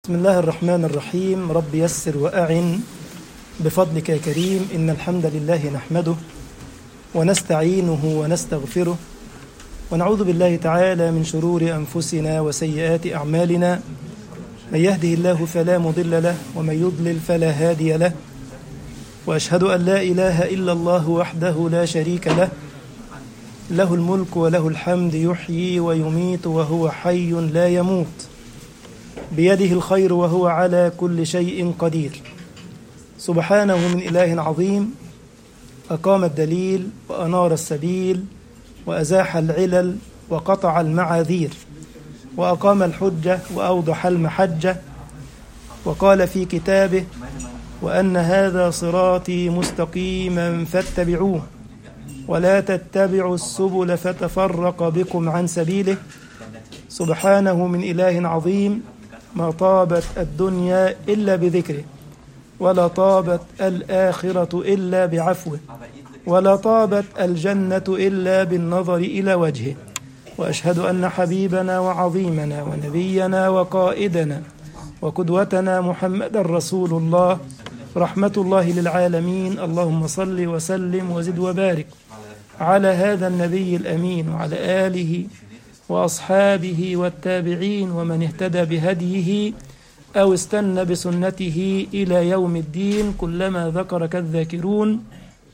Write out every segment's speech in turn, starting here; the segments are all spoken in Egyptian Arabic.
بسم الله الرحمن الرحيم رب يسر وأعن بفضلك يا كريم إن الحمد لله نحمده ونستعينه ونستغفره ونعوذ بالله تعالى من شرور أنفسنا وسيئات أعمالنا من يهده الله فلا مضل له ومن يضلل فلا هادي له وأشهد أن لا إله إلا الله وحده لا شريك له له الملك وله الحمد يحيي ويميت وهو حي لا يموت بيده الخير وهو على كل شيء قدير سبحانه من إله عظيم أقام الدليل وأنار السبيل وأزاح العلل وقطع المعاذير وأقام الحجة وأوضح المحجة وقال في كتابه وأن هذا صراطي مستقيما فاتبعوه ولا تتبعوا السبل فتفرق بكم عن سبيله سبحانه من إله عظيم ما طابت الدنيا إلا بذكره ولا طابت الآخرة إلا بعفوه ولا طابت الجنة إلا بالنظر إلى وجهه وأشهد أن حبيبنا وعظيمنا ونبينا وقائدنا وقدوتنا محمد رسول الله رحمة الله للعالمين اللهم صل وسلم وزد وبارك على هذا النبي الأمين وعلى آله وأصحابه والتابعين ومن اهتدى بهديه أو استنى بسنته إلى يوم الدين كلما ذكرك الذاكرون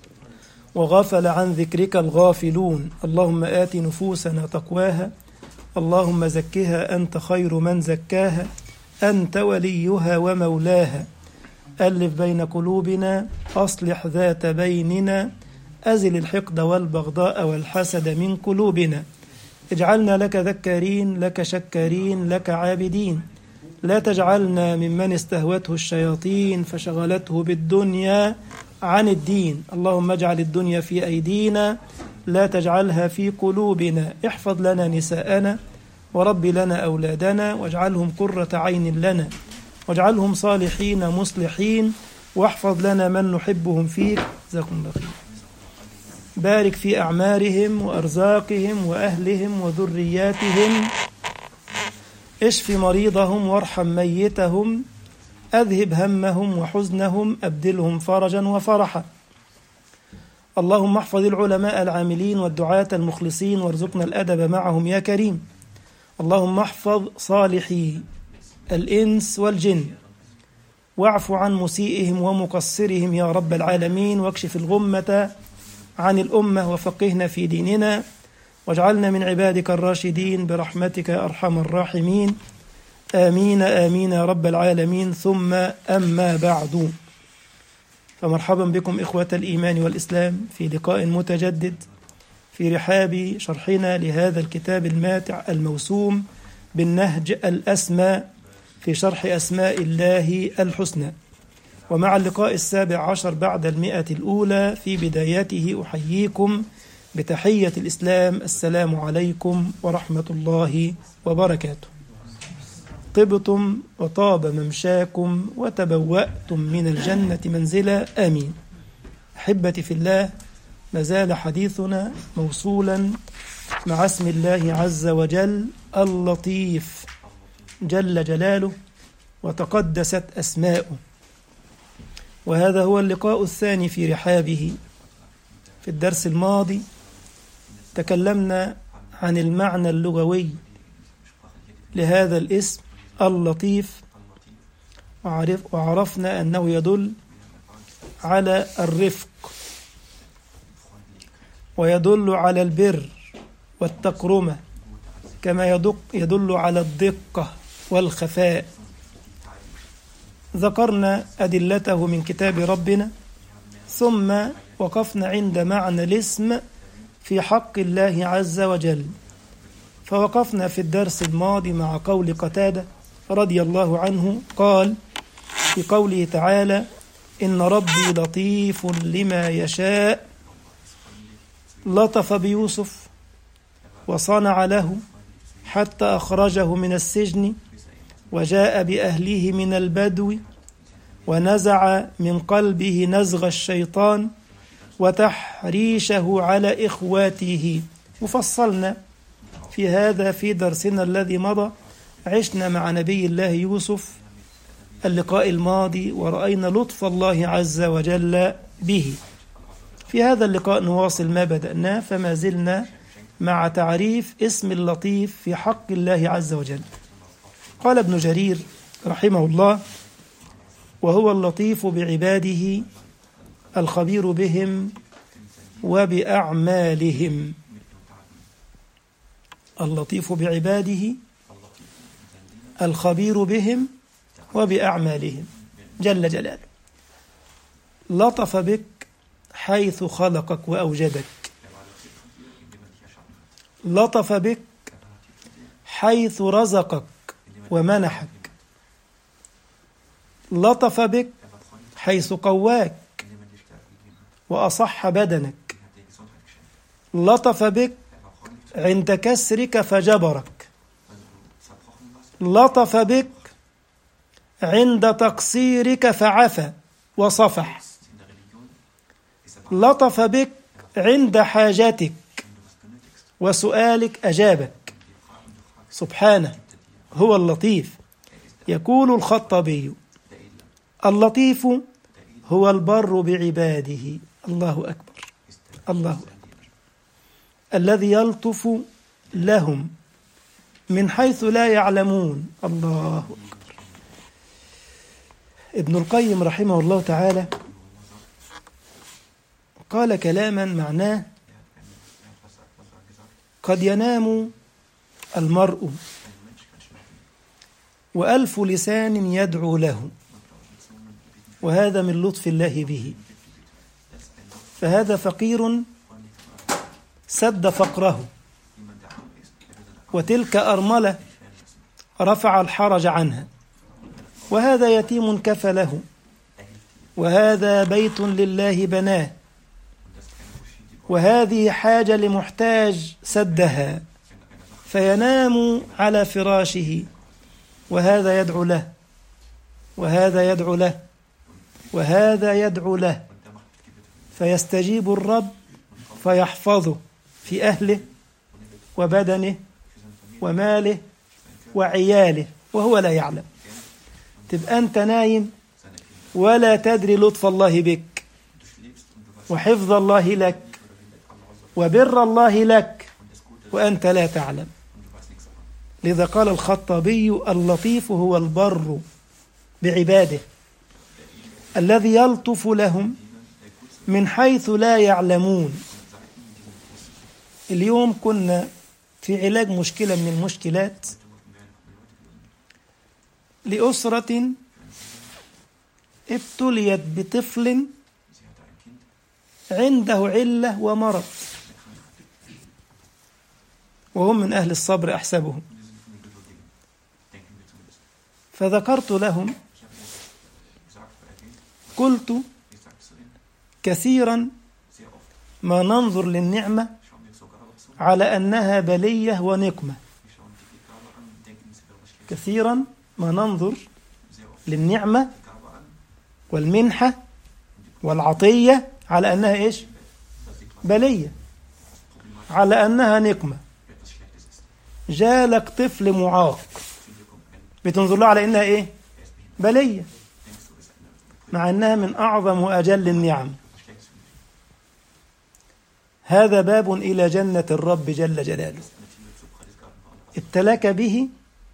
وغفل عن ذكرك الغافلون اللهم آت نفوسنا تقواها اللهم زكها أنت خير من زكاها أنت وليها ومولاها ألف بين قلوبنا أصلح ذات بيننا أزل الحقد والبغضاء والحسد من قلوبنا اجعلنا لك ذكارين لك شكارين لك عابدين لا تجعلنا ممن استهوته الشياطين فشغلته بالدنيا عن الدين اللهم اجعل الدنيا في أيدينا لا تجعلها في قلوبنا احفظ لنا نساءنا ورب لنا أولادنا واجعلهم قرة عين لنا واجعلهم صالحين مصلحين واحفظ لنا من نحبهم فيك جزاكم الله خير بارك في أعمارهم وأرزاقهم وأهلهم وذرياتهم اشف مريضهم وارحم ميتهم أذهب همهم وحزنهم أبدلهم فرجا وفرحا اللهم احفظ العلماء العاملين والدعاة المخلصين وارزقنا الأدب معهم يا كريم اللهم احفظ صالحي الإنس والجن واعف عن مسيئهم ومقصرهم يا رب العالمين واكشف الغمة عن الأمة وفقهنا في ديننا واجعلنا من عبادك الراشدين برحمتك يا أرحم الراحمين آمين آمين يا رب العالمين ثم أما بعد فمرحبا بكم إخوة الإيمان والإسلام في لقاء متجدد في رحاب شرحنا لهذا الكتاب الماتع الموسوم بالنهج الأسمى في شرح أسماء الله الحسنى ومع اللقاء السابع عشر بعد المئة الأولى في بدايته أحييكم بتحية الإسلام السلام عليكم ورحمة الله وبركاته طبتم وطاب ممشاكم وتبوأتم من الجنة منزلا آمين أحبتي في الله مازال حديثنا موصولا مع اسم الله عز وجل اللطيف جل جلاله وتقدست أسماؤه وهذا هو اللقاء الثاني في رحابه في الدرس الماضي تكلمنا عن المعنى اللغوي لهذا الاسم اللطيف وعرف وعرفنا أنه يدل على الرفق ويدل على البر والتقرمة كما يدق يدل على الدقة والخفاء ذكرنا أدلته من كتاب ربنا ثم وقفنا عند معنى الاسم في حق الله عز وجل فوقفنا في الدرس الماضي مع قول قتادة رضي الله عنه قال في قوله تعالى إن ربي لطيف لما يشاء لطف بيوسف وصنع له حتى أخرجه من السجن وجاء بأهله من البدو ونزع من قلبه نزغ الشيطان وتحريشه على إخواته وفصلنا في هذا في درسنا الذي مضى عشنا مع نبي الله يوسف اللقاء الماضي ورأينا لطف الله عز وجل به في هذا اللقاء نواصل ما بدأناه فما زلنا مع تعريف اسم اللطيف في حق الله عز وجل قال ابن جرير رحمه الله وهو اللطيف بعباده الخبير بهم وبأعمالهم اللطيف بعباده الخبير بهم وبأعمالهم جل جلاله لطف بك حيث خلقك وأوجدك لطف بك حيث رزقك ومنحك لطف بك حيث قواك وأصح بدنك لطف بك عند كسرك فجبرك لطف بك عند تقصيرك فعفى وصفح لطف بك عند حاجتك وسؤالك أجابك سبحانه هو اللطيف يقول الخطبي اللطيف هو البر بعباده الله أكبر الله أكبر الذي يلطف لهم من حيث لا يعلمون الله أكبر ابن القيم رحمه الله تعالى قال كلاما معناه قد ينام المرء وألف لسان يدعو له وهذا من لطف الله به فهذا فقير سد فقره وتلك أرملة رفع الحرج عنها وهذا يتيم كفله وهذا بيت لله بناه وهذه حاجة لمحتاج سدها فينام على فراشه وهذا يدعو له وهذا يدعو له وهذا يدعو له فيستجيب الرب فيحفظه في أهله وبدنه وماله وعياله وهو لا يعلم تبقى أنت نايم ولا تدري لطف الله بك وحفظ الله لك وبر الله لك وأنت لا تعلم لذا قال الخطابي اللطيف هو البر بعباده الذي يلطف لهم من حيث لا يعلمون اليوم كنا في علاج مشكلة من المشكلات لأسرة ابتليت بطفل عنده علة ومرض وهم من أهل الصبر أحسبهم فذكرت لهم قلت كثيرا ما ننظر للنعمة على أنها بلية ونقمة كثيرا ما ننظر للنعمة والمنحة والعطية على أنها إيش بلية على أنها نقمة جالك طفل معاق بتنظر له على إنها إيه بلية مع أنها من أعظم وأجل النعم هذا باب إلى جنة الرب جل جلاله ابتلاك به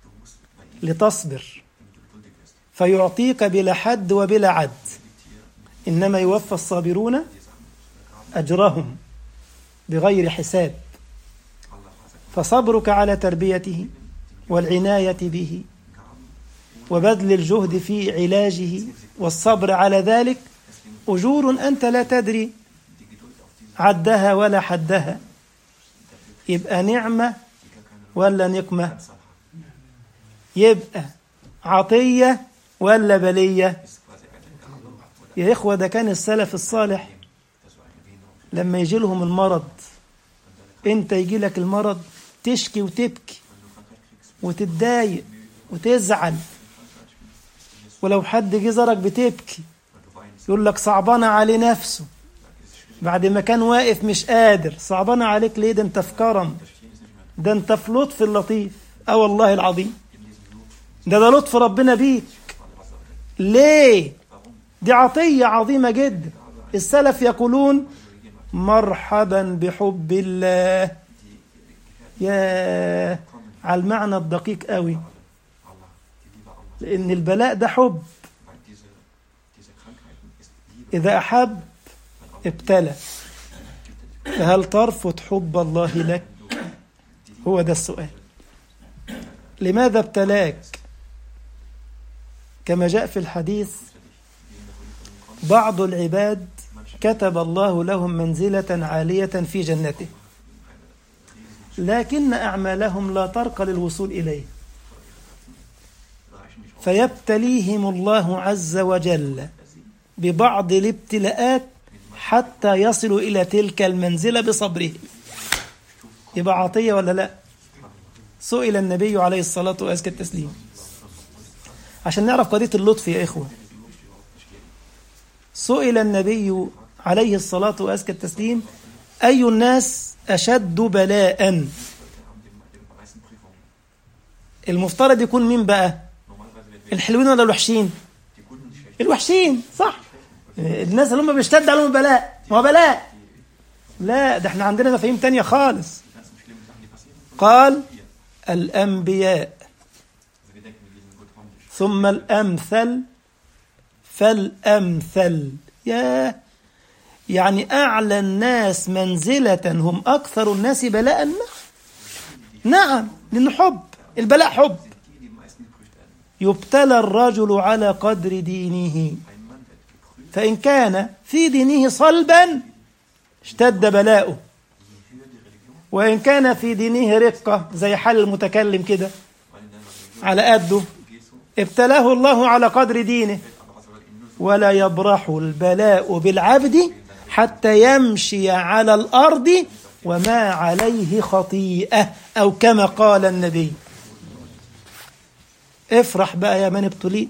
لتصبر فيعطيك بلا حد وبلا عد إنما يوفى الصابرون أجرهم بغير حساب فصبرك على تربيته والعناية به وبذل الجهد في علاجه والصبر على ذلك أجور أنت لا تدري عدها ولا حدها يبقى نعمة ولا نقمة يبقى عطية ولا بلية يا إخوة ده كان السلف الصالح لما يجي لهم المرض انت يجي لك المرض تشكي وتبكي وتتضايق وتزعل ولو حد جه زارك بتبكي يقول لك صعبانة عليه نفسه بعد ما كان واقف مش قادر صعبانة عليك ليه ده انت في كرم ده انت في لطف اللطيف اه والله العظيم ده ده لطف ربنا بيك ليه دي عطية عظيمة جدا السلف يقولون مرحبا بحب الله يا على المعنى الدقيق قوي لأن البلاء ده حب إذا أحب ابتلى فهل ترفض حب الله لك هو ده السؤال لماذا ابتلاك كما جاء في الحديث بعض العباد كتب الله لهم منزلة عالية في جنته لكن أعمالهم لا ترقى للوصول إليه فيبتليهم الله عز وجل ببعض الابتلاءات حتى يصلوا إلى تلك المنزلة بصبرهم يبقى عطية ولا لا سئل النبي عليه الصلاة وأزكى التسليم عشان نعرف قضية اللطف يا إخوة سئل النبي عليه الصلاة وأزكى التسليم أي الناس أشد بلاء المفترض يكون مين بقى الحلوين ولا الوحشين الوحشين صح الناس اللي هم بيشتد عليهم البلاء ما هو بلاء لا ده احنا عندنا مفاهيم تانية خالص قال الأنبياء ثم الأمثل فالأمثل يا يعني أعلى الناس منزلة هم أكثر الناس بلاء نعم لأنه حب البلاء حب يبتلى الرجل على قدر دينه فإن كان في دينه صلبا اشتد بلاؤه وإن كان في دينه رقة زي حال المتكلم كده على قده ابتلاه الله على قدر دينه ولا يبرح البلاء بالعبد حتى يمشي على الأرض وما عليه خطيئة أو كما قال النبي افرح بقى يا من ابتليت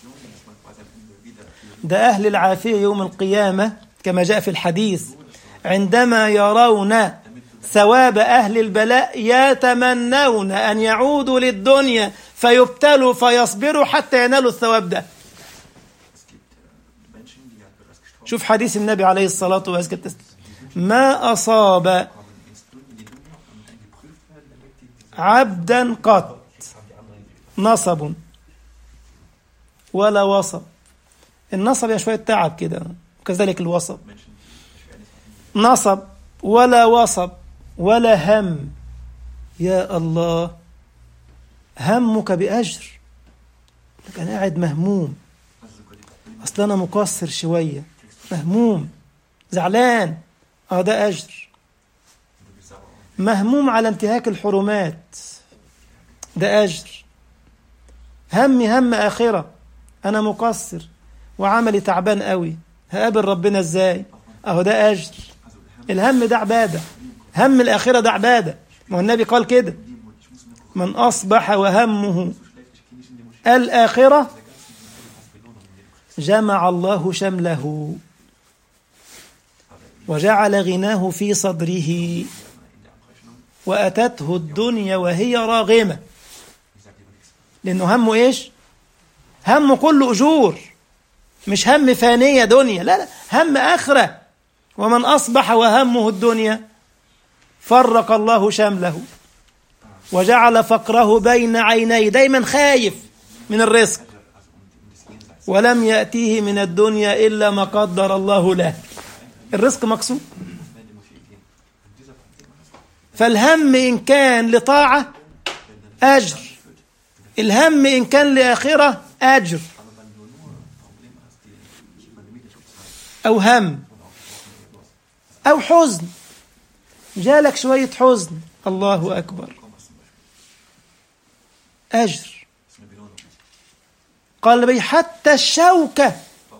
ده أهل العافية يوم القيامة كما جاء في الحديث عندما يرون ثواب أهل البلاء يتمنون أن يعودوا للدنيا فيبتلوا فيصبروا حتى ينالوا الثواب ده شوف حديث النبي عليه الصلاة والسلام ما أصاب عبدا قط نصب ولا وصب النصب يا شوية تعب كده وكذلك الوصب نصب ولا وصب ولا هم يا الله همك بأجر لك أنا قاعد مهموم أصل أنا مقصر شوية مهموم زعلان اه ده أجر مهموم على انتهاك الحرمات ده أجر همي هم آخرة أنا مقصر وعملي تعبان قوي هقابل ربنا ازاي اهو ده اجر الهم ده عباده هم الاخره ده عباده ما هو النبي قال كده من اصبح وهمه الاخره جمع الله شمله وجعل غناه في صدره واتته الدنيا وهي راغمه لانه همه ايش همه كله اجور مش هم فانية دنيا لا لا هم آخرة ومن أصبح وهمه الدنيا فرق الله شمله وجعل فقره بين عينيه دايما خايف من الرزق ولم يأتيه من الدنيا إلا ما قدر الله له الرزق مقسوم فالهم إن كان لطاعة أجر الهم إن كان لآخرة أجر أو هم أو حزن جالك شوية حزن الله أكبر أجر قال النبي حتى الشوكة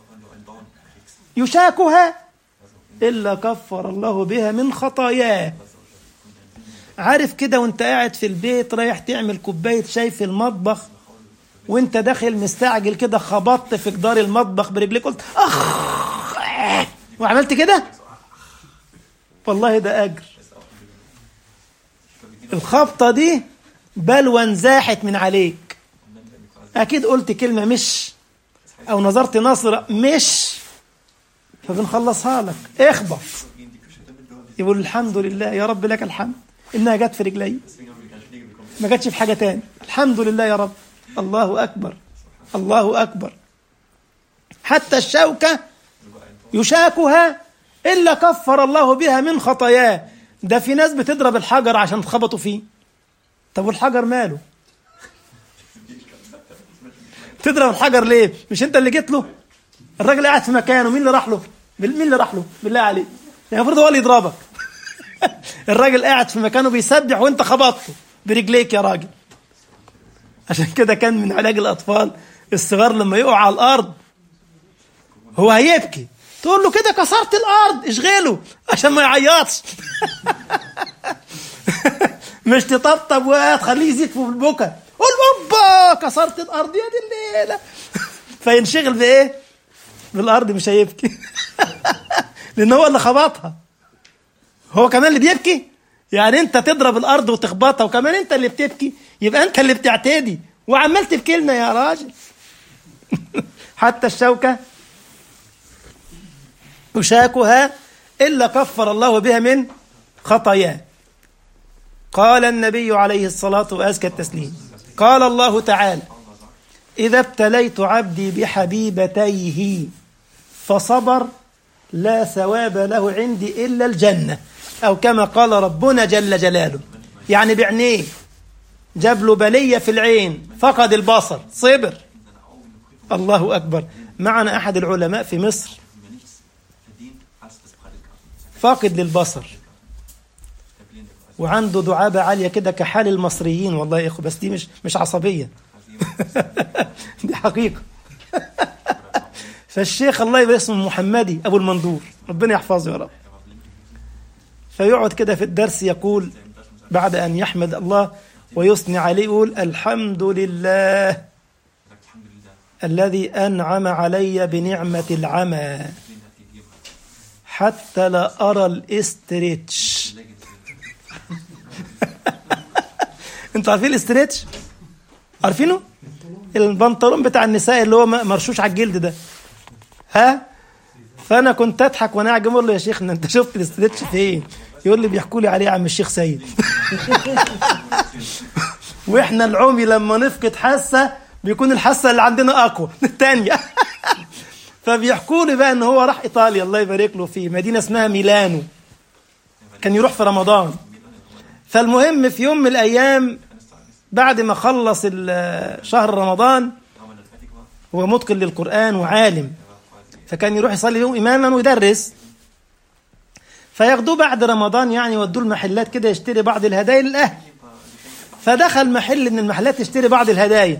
يشاكها إلا كفر الله بها من خطاياه عارف كده وانت قاعد في البيت رايح تعمل كوباية شاي في المطبخ وانت داخل مستعجل كده خبطت في جدار المطبخ برجليك قلت اخ وعملت كده والله ده اجر الخبطه دي بلوى انزاحت من عليك اكيد قلت كلمه مش او نظرت نظره مش فبنخلصها لك اخبط يقول الحمد لله يا رب لك الحمد انها جت في رجلي ما جاتش في حاجه تاني الحمد لله يا رب الله اكبر الله اكبر حتى الشوكه يشاكها الا كفر الله بها من خطاياه ده في ناس بتضرب الحجر عشان تخبطوا فيه طب والحجر ماله تضرب الحجر ليه مش انت اللي جيت له الراجل قاعد في مكانه مين اللي راح له مين اللي راح له بالله عليك يعني المفروض هو اللي يضربك الراجل قاعد في مكانه بيسبح وانت خبطته برجليك يا راجل عشان كده كان من علاج الاطفال الصغار لما يقع على الارض هو هيبكي تقول له كده كسرت الارض اشغله عشان ما يعيطش مش تطبطب وتخليه يزيد في البكا قول اوبا كسرت الارض يا دي الليله فينشغل بايه؟ بالارض مش هيبكي لان هو اللي خبطها هو كمان اللي بيبكي يعني انت تضرب الارض وتخبطها وكمان انت اللي بتبكي يبقى انت اللي بتعتدي وعمال تبكي لنا يا راجل حتى الشوكه يشاكها الا كفر الله بها من خطاياه قال النبي عليه الصلاه وازكى التسليم قال الله تعالى اذا ابتليت عبدي بحبيبتيه فصبر لا ثواب له عندي الا الجنه او كما قال ربنا جل جلاله يعني بعينيه جاب له بليه في العين فقد البصر صبر الله اكبر معنا احد العلماء في مصر فاقد للبصر وعنده دعابة عالية كده كحال المصريين والله يا إخوة بس دي مش مش عصبية دي حقيقة فالشيخ الله يبارك اسمه محمدي أبو المندور ربنا يحفظه يا رب فيقعد كده في الدرس يقول بعد أن يحمد الله ويثني عليه يقول الحمد لله الذي أنعم علي بنعمة العمى حتى لا أرى الاسترتش انتوا عارفين الاسترتش عارفينه البنطلون بتاع النساء اللي هو مرشوش على الجلد ده ها فانا كنت اضحك وانا قاعد اقول له يا شيخنا انت شفت الاسترتش فين يقول لي بيحكوا لي عليه عم الشيخ سيد واحنا العمي لما نفقد حاسه بيكون الحاسه اللي عندنا اقوى الثانيه فبيحكوا لي بقى ان هو راح ايطاليا الله يبارك له في مدينه اسمها ميلانو كان يروح في رمضان فالمهم في يوم من الايام بعد ما خلص شهر رمضان هو متقن للقران وعالم فكان يروح يصلي يوم اماما ويدرس فياخدوه بعد رمضان يعني يودوه المحلات كده يشتري بعض الهدايا للاهل فدخل محل من المحلات يشتري بعض الهدايا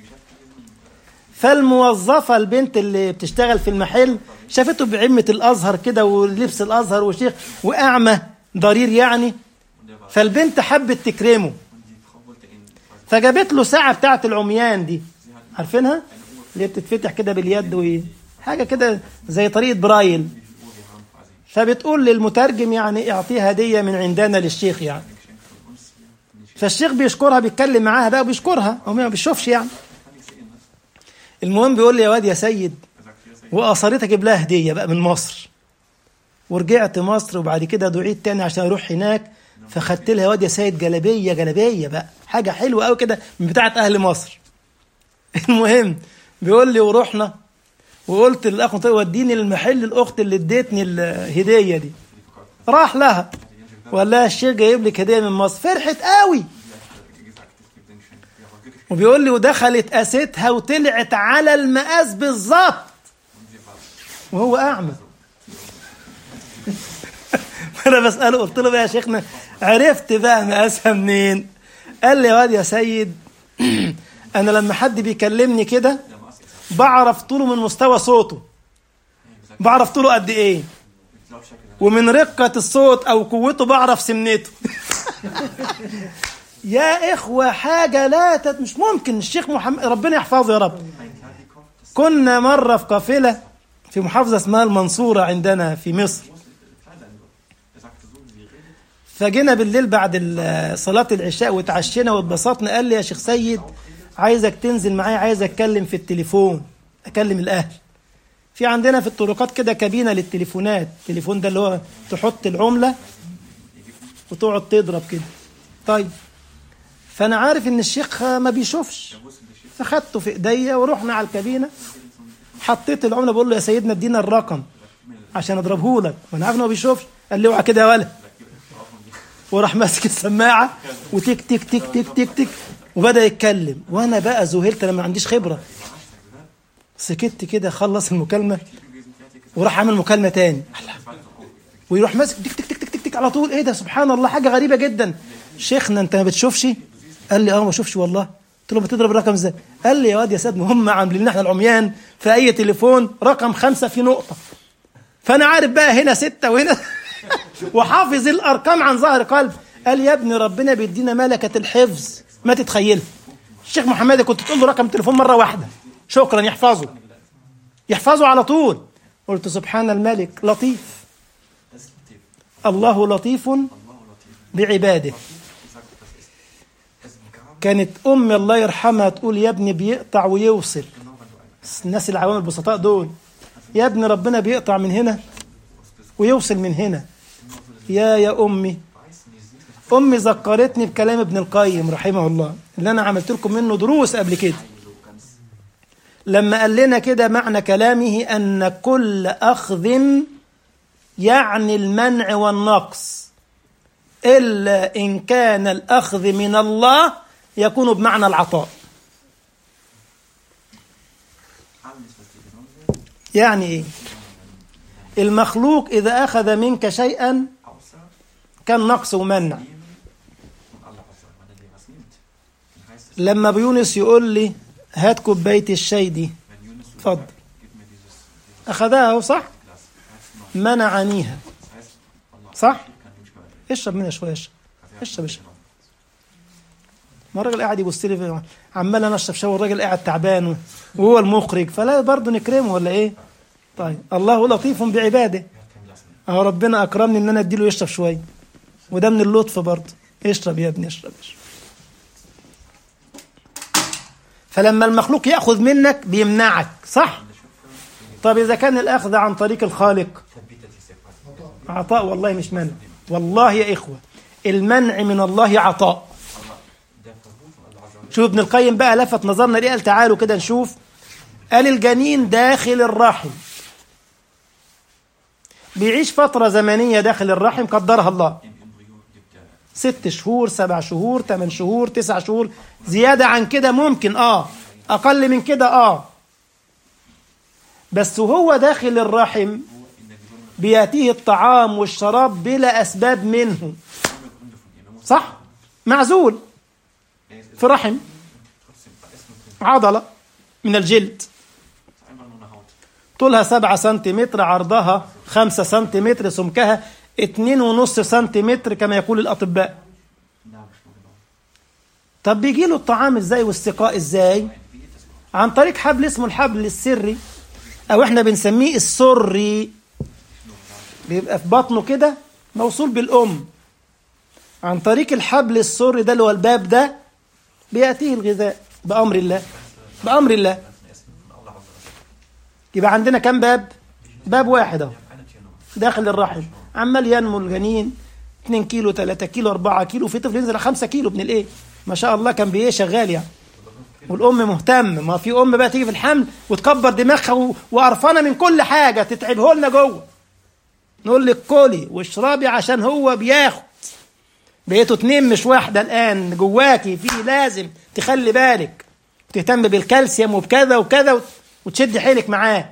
فالموظفة البنت اللي بتشتغل في المحل شافته بعمة الأزهر كده ولبس الأزهر وشيخ وأعمى ضرير يعني فالبنت حبت تكرمه فجابت له ساعة بتاعة العميان دي عارفينها؟ اللي هي بتتفتح كده باليد و حاجة كده زي طريقة برايل فبتقول للمترجم يعني اعطيه هدية من عندنا للشيخ يعني فالشيخ بيشكرها بيتكلم معاها بقى وبيشكرها هو ما بيشوفش يعني المهم بيقول لي يا واد يا سيد واصريت اجيب لها هديه بقى من مصر ورجعت مصر وبعد كده دعيت تاني عشان اروح هناك فخدت لها يا واد يا سيد جلبيه جلبيه بقى حاجه حلوه قوي كده من بتاعه اهل مصر المهم بيقول لي ورحنا وقلت للاخ وديني المحل الاخت اللي اديتني الهديه دي راح لها وقال لها الشيخ جايب لك هديه من مصر فرحت قوي وبيقول لي ودخلت قاستها وطلعت على المقاس بالظبط وهو اعمى فانا بساله قلت له بقى يا شيخنا عرفت بقى مقاسها منين قال لي يا واد يا سيد انا لما حد بيكلمني كده بعرف طوله من مستوى صوته بعرف طوله قد ايه ومن رقة الصوت او قوته بعرف سمنته يا إخوة حاجة لا تت... مش ممكن الشيخ محمد ربنا يحفظه يا رب كنا مرة في قافلة في محافظة اسمها المنصورة عندنا في مصر فجينا بالليل بعد صلاة العشاء وتعشينا واتبسطنا قال لي يا شيخ سيد عايزك تنزل معايا عايز اتكلم في التليفون اكلم الاهل في عندنا في الطرقات كده كابينه للتليفونات التليفون ده اللي هو تحط العمله وتقعد تضرب كده طيب فانا عارف ان الشيخ ما بيشوفش فخدته في ايديا ورحنا على الكابينه حطيت العمله بقول له يا سيدنا ادينا الرقم عشان اضربه لك وانا عارف انه ما بيشوفش قال لي اوعى كده يا ولد وراح ماسك السماعه وتك تك تك تك تك تك وبدا يتكلم وانا بقى ذهلت انا ما عنديش خبره سكت كده خلص المكالمه وراح عامل مكالمه تاني ويروح ماسك تك تك تك تك تك, تك على طول ايه ده سبحان الله حاجه غريبه جدا شيخنا انت ما بتشوفش قال لي اه ما بشوفش والله قلت له بتضرب الرقم ازاي قال لي يا واد يا سيد هم عاملين لنا احنا العميان في اي تليفون رقم خمسة في نقطه فانا عارف بقى هنا ستة وهنا وحافظ الارقام عن ظهر قلب قال يا ابني ربنا بيدينا ملكه الحفظ ما تتخيلها الشيخ محمد كنت تقول له رقم تليفون مره واحده شكرا يحفظه يحفظه على طول قلت سبحان الملك لطيف الله لطيف بعباده كانت امي الله يرحمها تقول يا ابني بيقطع ويوصل الناس العوام البسطاء دول يا ابني ربنا بيقطع من هنا ويوصل من هنا يا يا امي امي ذكرتني بكلام ابن القيم رحمه الله اللي انا عملت لكم منه دروس قبل كده لما قال لنا كده معنى كلامه ان كل اخذ يعني المنع والنقص الا ان كان الاخذ من الله يكون بمعنى العطاء يعني ايه المخلوق اذا اخذ منك شيئا كان نقص ومنع لما بيونس يقول لي هات كوبايه الشاي دي اتفضل اخذها اهو صح منعنيها صح اشرب منها شويه اشرب اشرب اشرب ما الراجل قاعد يبص لي عمال انا اشرب شاي والراجل قاعد تعبان وهو المخرج فلا برضه نكرمه ولا ايه؟ طيب الله لطيف بعباده اهو ربنا اكرمني ان انا اديله يشرب شويه وده من اللطف برضه اشرب يا ابني اشرب اشرب فلما المخلوق ياخذ منك بيمنعك صح؟ طب اذا كان الاخذ عن طريق الخالق عطاء والله مش منع والله يا اخوه المنع من الله عطاء شوف ابن القيم بقى لفت نظرنا ليه قال تعالوا كده نشوف قال الجنين داخل الرحم بيعيش فترة زمنية داخل الرحم قدرها الله ست شهور سبع شهور ثمان شهور تسع شهور زيادة عن كده ممكن اه أقل من كده اه بس وهو داخل الرحم بيأتيه الطعام والشراب بلا أسباب منه صح؟ معزول في رحم عضلة من الجلد طولها سبعة سنتيمتر عرضها خمسة سنتيمتر سمكها اتنين ونص سنتيمتر كما يقول الأطباء طب بيجي له الطعام ازاي والسقاء ازاي عن طريق حبل اسمه الحبل السري او احنا بنسميه السري بيبقى في بطنه كده موصول بالام عن طريق الحبل السري ده اللي هو الباب ده بياتيه الغذاء بامر الله بامر الله يبقى عندنا كم باب باب واحد اهو داخل الرحم عمال ينمو الجنين 2 كيلو 3 كيلو 4 كيلو في طفل ينزل 5 كيلو ابن الايه ما شاء الله كان بايه شغال يعني والام مهتمه ما في ام بقى تيجي في الحمل وتكبر دماغها و- وقرفانه من كل حاجه تتعبه لنا جوه نقول لك كلي واشربي عشان هو بياخد بقيتوا اتنين مش واحده الان جواكي في لازم تخلي بالك تهتم بالكالسيوم وبكذا وكذا وت- وتشد حيلك معاه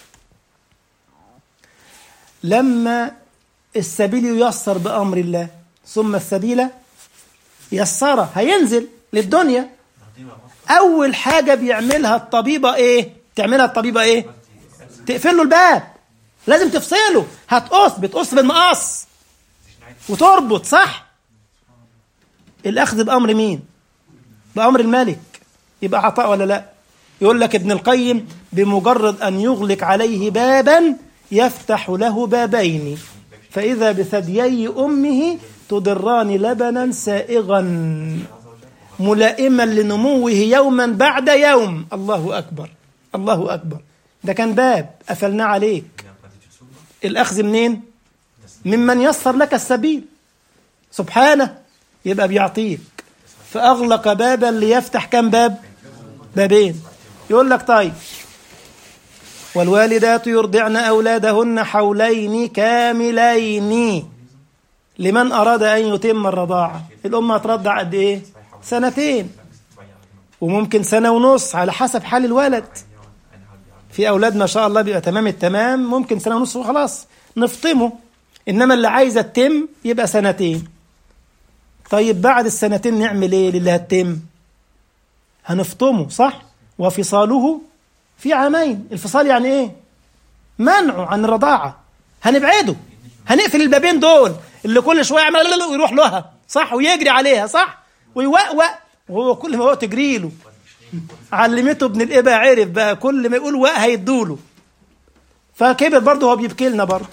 لما السبيل ييسر بامر الله ثم السبيل يسره هينزل للدنيا اول حاجه بيعملها الطبيبه ايه تعملها الطبيبه ايه تقفل له الباب لازم تفصله هتقص بتقص بالمقص وتربط صح الاخذ بامر مين بامر الملك يبقى عطاء ولا لا يقول لك ابن القيم بمجرد ان يغلق عليه بابا يفتح له بابين فاذا بثديي امه تضران لبنا سائغا ملائما لنموه يوما بعد يوم الله اكبر الله أكبر ده كان باب قفلناه عليك الأخذ منين ممن يسر لك السبيل سبحانه يبقى بيعطيك فأغلق بابا ليفتح كم باب بابين يقول لك طيب والوالدات يرضعن أولادهن حولين كاملين لمن أراد أن يتم الرضاعة الأم هترضع قد إيه سنتين وممكن سنة ونص على حسب حال الولد في أولاد ما شاء الله بيبقى تمام التمام ممكن سنة ونص وخلاص نفطمه إنما اللي عايزة تتم يبقى سنتين طيب بعد السنتين نعمل إيه للي هتتم هنفطمه صح وفصاله في عامين الفصال يعني إيه منعه عن الرضاعة هنبعده هنقفل البابين دول اللي كل شوية يعمل ويروح لها صح ويجري عليها صح ويوقوق وهو كل ما هو تجري له علمته ابن الإبا عرف بقى كل ما يقول وق هيدوله فكبر برضه هو بيبكي لنا برضه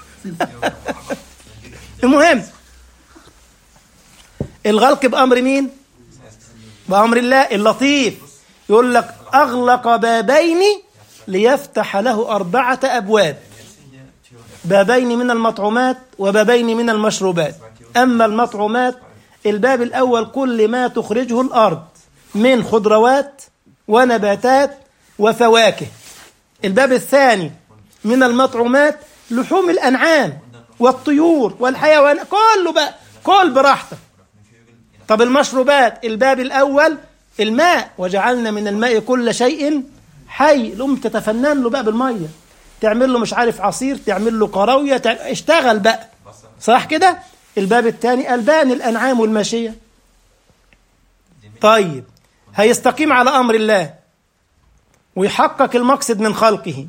المهم الغلق بأمر مين؟ بأمر الله اللطيف يقول لك أغلق بابين ليفتح له أربعة أبواب بابين من المطعومات وبابين من المشروبات أما المطعومات الباب الأول كل ما تخرجه الأرض من خضروات ونباتات وفواكه الباب الثاني من المطعومات لحوم الأنعام والطيور والحيوان كله بقى كل براحتك طب المشروبات الباب الأول الماء وجعلنا من الماء كل شيء حي الأم تتفنن له بقى بالمية تعمل له مش عارف عصير تعمل له قراوية تع... اشتغل بقى صح كده الباب الثاني ألبان الأنعام والماشية طيب هيستقيم على أمر الله ويحقق المقصد من خلقه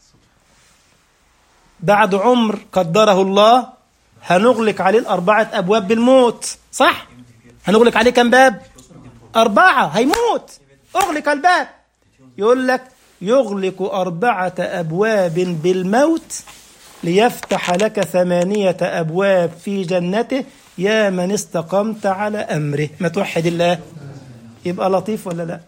بعد عمر قدره الله هنغلق عليه الأربعة أبواب بالموت صح؟ هنغلق عليه كم باب؟ أربعة هيموت أغلق الباب يقول لك يغلق أربعة أبواب بالموت ليفتح لك ثمانية أبواب في جنته يا من استقمت على أمره ما توحد الله يبقى لطيف ولا لا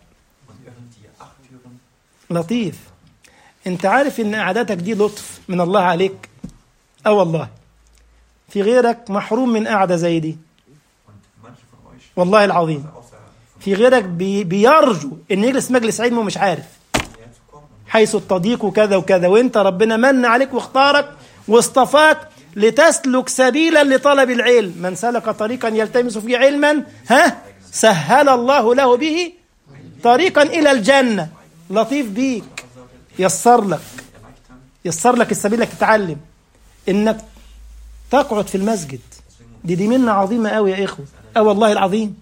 لطيف انت عارف ان قعدتك دي لطف من الله عليك اه والله في غيرك محروم من قعدة زي دي والله العظيم في غيرك بي بيرجو ان يجلس مجلس علم ومش عارف حيث التضييق وكذا وكذا وانت ربنا من عليك واختارك واصطفاك لتسلك سبيلا لطلب العلم من سلك طريقا يلتمس فيه علما ها سهل الله له به طريقا الى الجنه لطيف بيك يسر لك يسر لك السبيل لك تتعلم انك تقعد في المسجد دي دي منة عظيمة قوي يا إخوة اه والله العظيم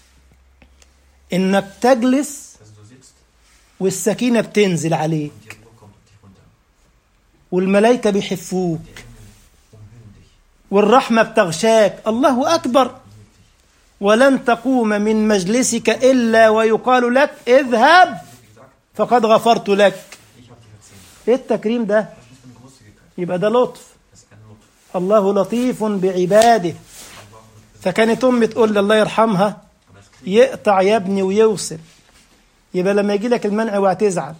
إنك تجلس والسكينة بتنزل عليك والملائكة بيحفوك والرحمة بتغشاك الله أكبر ولن تقوم من مجلسك إلا ويقال لك اذهب فقد غفرت لك ايه التكريم ده يبقى ده لطف الله لطيف بعباده فكانت امي تقول لي الله يرحمها يقطع يا ابني ويوصل يبقى لما يجي لك المنع وهتزعل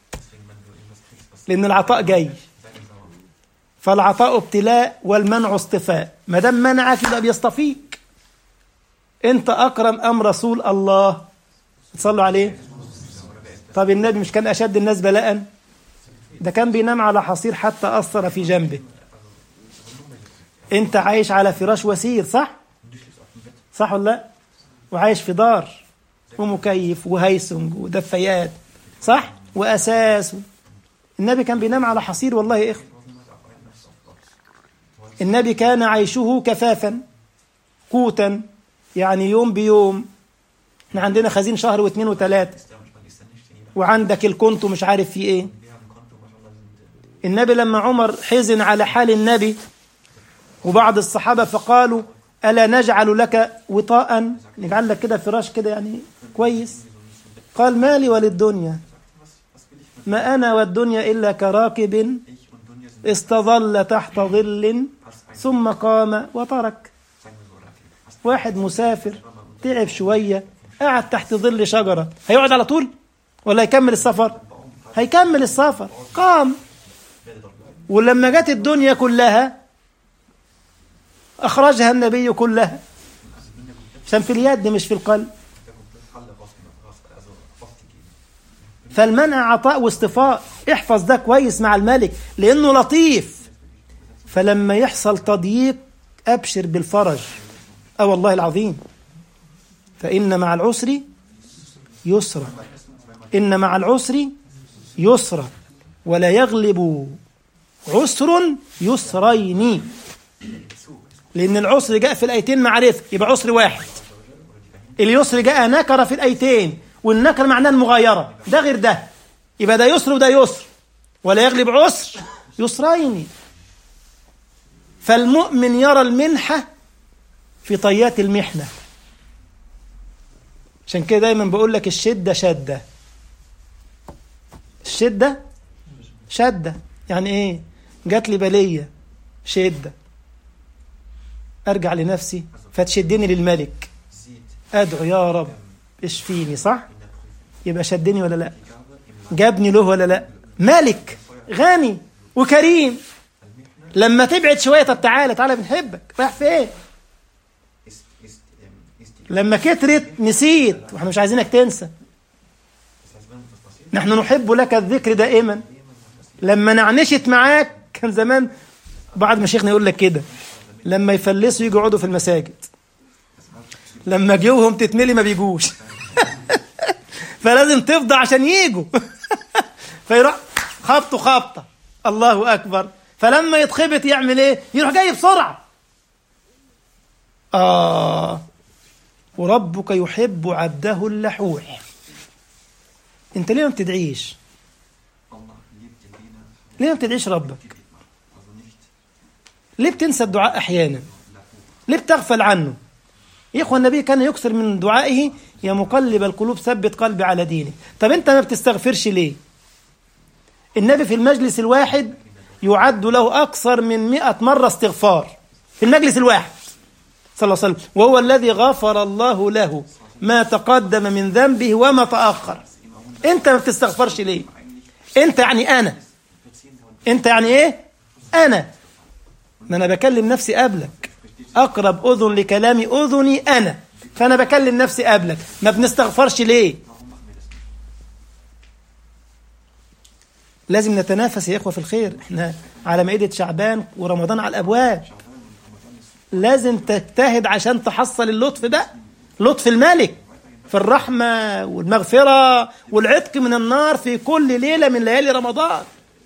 لان العطاء جاي فالعطاء ابتلاء والمنع اصطفاء ما دام منعك يبقى بيصطفيك انت اكرم ام رسول الله تصلوا عليه طب النبي مش كان اشد الناس بلاء ده كان بينام على حصير حتى اثر في جنبه انت عايش على فراش وسير صح صح ولا لا وعايش في دار ومكيف وهيسنج ودفايات صح واساس النبي كان بينام على حصير والله يا اخوه النبي كان عيشه كفافا قوتا يعني يوم بيوم احنا عندنا خزين شهر واثنين وثلاثة وعندك الكونتو مش عارف فيه ايه النبي لما عمر حزن على حال النبي وبعض الصحابة فقالوا ألا نجعل لك وطاء نجعل لك كده فراش كده يعني كويس قال مالي وللدنيا ما أنا والدنيا إلا كراكب استظل تحت ظل ثم قام وترك واحد مسافر تعب شوية قعد تحت ظل شجرة هيقعد على طول ولا يكمل السفر هيكمل السفر قام ولما جت الدنيا كلها أخرجها النبي كلها عشان في اليد مش في القلب فالمنع عطاء واصطفاء احفظ ده كويس مع الملك لأنه لطيف فلما يحصل تضييق أبشر بالفرج أه والله العظيم فإن مع العسر يسرا إن مع العسر يسرا ولا يغلب عسر يسرين لأن العسر جاء في الآيتين معرفة يبقى عسر واحد اليسر جاء نكرة في الآيتين والنكرة معناه المغايرة ده غير ده يبقى ده يسر وده يسر ولا يغلب عسر يسرين فالمؤمن يرى المنحة في طيات المحنة عشان كده دايما بقول لك الشدة شدة الشدة شدة يعني ايه جات لي بلية شدة ارجع لنفسي فتشدني للملك ادعو يا رب اشفيني صح يبقى شدني ولا لا جابني له ولا لا ملك غني وكريم لما تبعد شويه طب تعالى تعالى بنحبك رايح فين لما كترت نسيت واحنا مش عايزينك تنسى نحن نحب لك الذكر دائما لما نعنشت معاك كان زمان بعد ما شيخنا يقول لك كده لما يفلسوا يجوا يقعدوا في المساجد لما جيوهم تتملي ما بيجوش فلازم تفضى عشان يجوا فيروح خبطه خبطه الله اكبر فلما يتخبط يعمل ايه يروح جاي بسرعه اه وربك يحب عبده اللحوح انت ليه ما بتدعيش ليه ما بتدعيش ربك ليه بتنسى الدعاء احيانا ليه بتغفل عنه يا اخوان النبي كان يكثر من دعائه يا مقلب القلوب ثبت قلبي على دينك طب انت ما بتستغفرش ليه النبي في المجلس الواحد يعد له أكثر من مئة مرة استغفار في المجلس الواحد صلى الله عليه وسلم وهو الذي غفر الله له ما تقدم من ذنبه وما تأخر انت ما بتستغفرش ليه انت يعني انا انت يعني ايه انا ما انا بكلم نفسي قبلك اقرب اذن لكلامي اذني انا فانا بكلم نفسي قبلك ما بنستغفرش ليه لازم نتنافس يا اخوه في الخير احنا على مائده شعبان ورمضان على الابواب لازم تجتهد عشان تحصل اللطف ده لطف الملك في الرحمه والمغفره والعتق من النار في كل ليله من ليالي رمضان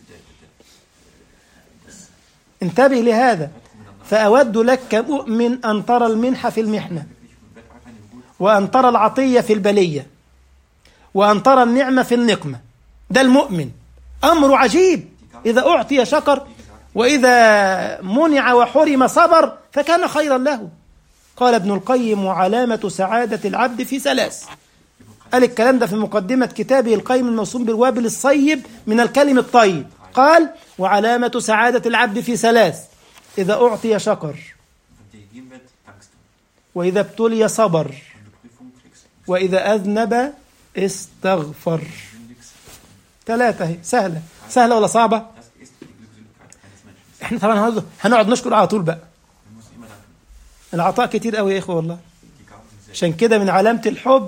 انتبه لهذا فأود لك كمؤمن أن ترى المنحة في المحنة وأن ترى العطية في البلية وأن ترى النعمة في النقمة ده المؤمن أمر عجيب إذا أعطي شكر وإذا منع وحرم صبر فكان خيرا له قال ابن القيم وعلامة سعادة العبد في ثلاث قال الكلام ده في مقدمة كتابه القيم الموسوم بالوابل الصيب من الكلم الطيب قال وعلامة سعادة العبد في ثلاث إذا أعطي شكر وإذا ابتلي صبر وإذا أذنب استغفر ثلاثة هي سهلة سهلة ولا صعبة احنا طبعا هنقعد نشكر على طول بقى العطاء كتير قوي يا اخوه والله عشان كده من علامة الحب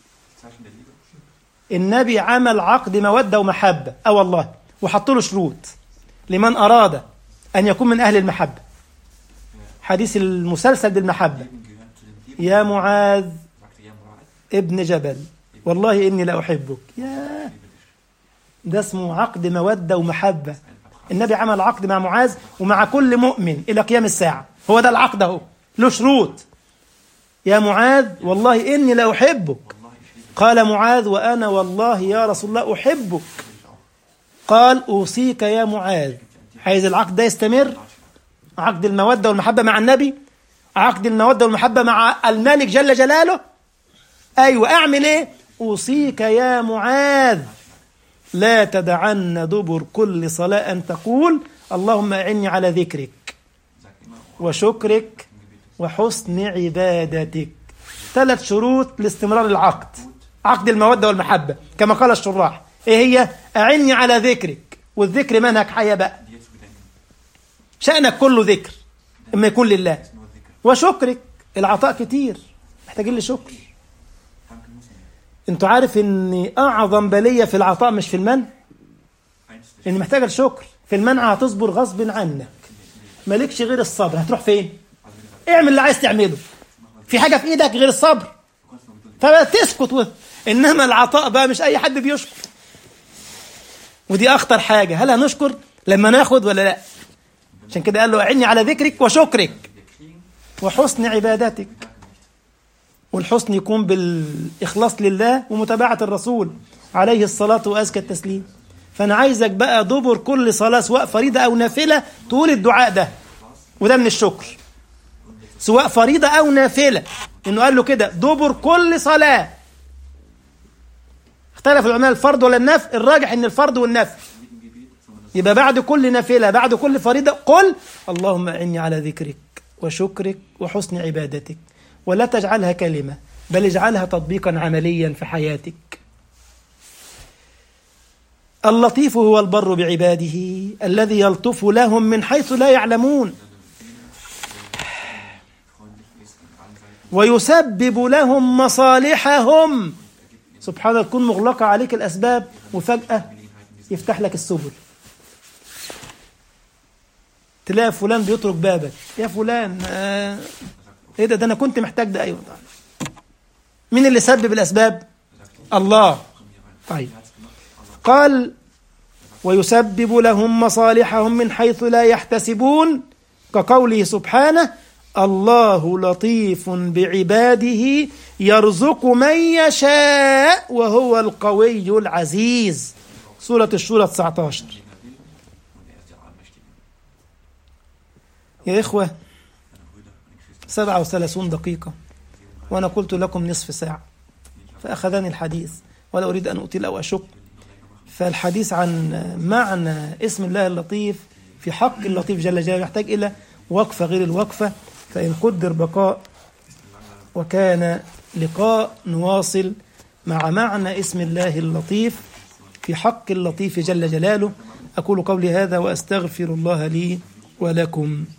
النبي عمل عقد مودة ومحبة اه والله وحط له شروط لمن أراد أن يكون من أهل المحبة حديث المسلسل بالمحبة يا معاذ ابن جبل والله إني لأحبك يا ده اسمه عقد مودة ومحبة النبي عمل عقد مع معاذ ومع كل مؤمن إلى قيام الساعة هو ده العقد اهو له شروط يا معاذ والله إني لأحبك قال معاذ وأنا والله يا رسول الله أحبك قال أوصيك يا معاذ عايز العقد ده يستمر عقد المودة والمحبة مع النبي عقد المودة والمحبة مع الملك جل جلاله أيوة أعمل إيه أوصيك يا معاذ لا تدعن دبر كل صلاة أن تقول اللهم أعني على ذكرك وشكرك وحسن عبادتك ثلاث شروط لاستمرار العقد عقد المودة والمحبة كما قال الشراح إيه هي أعني على ذكرك والذكر منهج حياة بقى dir zu gedenken. شأنك كله ذكر إما يكون لله Nur Dhikr. وشكرك العطاء كتير محتاجين لشكر Danke muss man. انتوا عارف ان اعظم بليه في العطاء مش في المنع Eins des ان محتاجه الشكر في المنع هتصبر غصب عنك مالكش غير الصبر هتروح فين اعمل اللي عايز تعمله في حاجه في ايدك غير الصبر Du kannst nur Geduld. فتسكت و... انما العطاء بقى مش اي حد بيشكر ودي اخطر حاجه هل هنشكر لما ناخد ولا لا عشان كده قال له اعني على ذكرك وشكرك Wir kriegen, وحسن عبادتك merken nicht. والحسن يكون بالإخلاص لله ومتابعة الرسول عليه الصلاة وأزكى التسليم فأنا عايزك بقى دبر كل صلاة سواء فريضة أو نافلة تقول الدعاء ده وده من الشكر سواء فريضة أو نافلة إنه قال له كده دبر كل صلاة اختلف العلماء الفرض ولا النفل الراجح إن الفرض والنفل Mit dem Gebet, sondern das يبقى بعد كل نافلة بعد كل فريضة قل اللهم أعني على ذكرك وشكرك وحسن عبادتك ولا تجعلها كلمة بل اجعلها تطبيقا عمليا في حياتك اللطيف هو البر بعباده الذي يلطف لهم من حيث لا يعلمون freundlich ist an allen Seiten. ويسبب لهم مصالحهم سبحان الله تكون مغلقة عليك الأسباب وفجأة يفتح لك السبل تلاقي فلان بيترك بابك يا فلان آه ايه ده ده انا كنت محتاج ده ايوه طبعا. مين اللي سبب الاسباب الله طيب قال ويسبب لهم مصالحهم من حيث لا يحتسبون كقوله سبحانه الله لطيف بعباده يرزق من يشاء وهو القوي العزيز سورة الشورى 19 Und er ist der Allmächtige. يا إخوة Meine Brüder, meine Geschwister, سبعة وثلاثون دقيقة وأنا قلت لكم نصف ساعة فأخذني الحديث ولا أريد أن أطيل أو أشك فالحديث عن معنى اسم الله اللطيف في حق اللطيف جل جلاله يحتاج إلى وقفة غير الوقفة فإن قدر بقاء وكان لقاء نواصل مع معنى اسم الله اللطيف في حق اللطيف جل جلاله أقول قولي هذا وأستغفر الله لي ولكم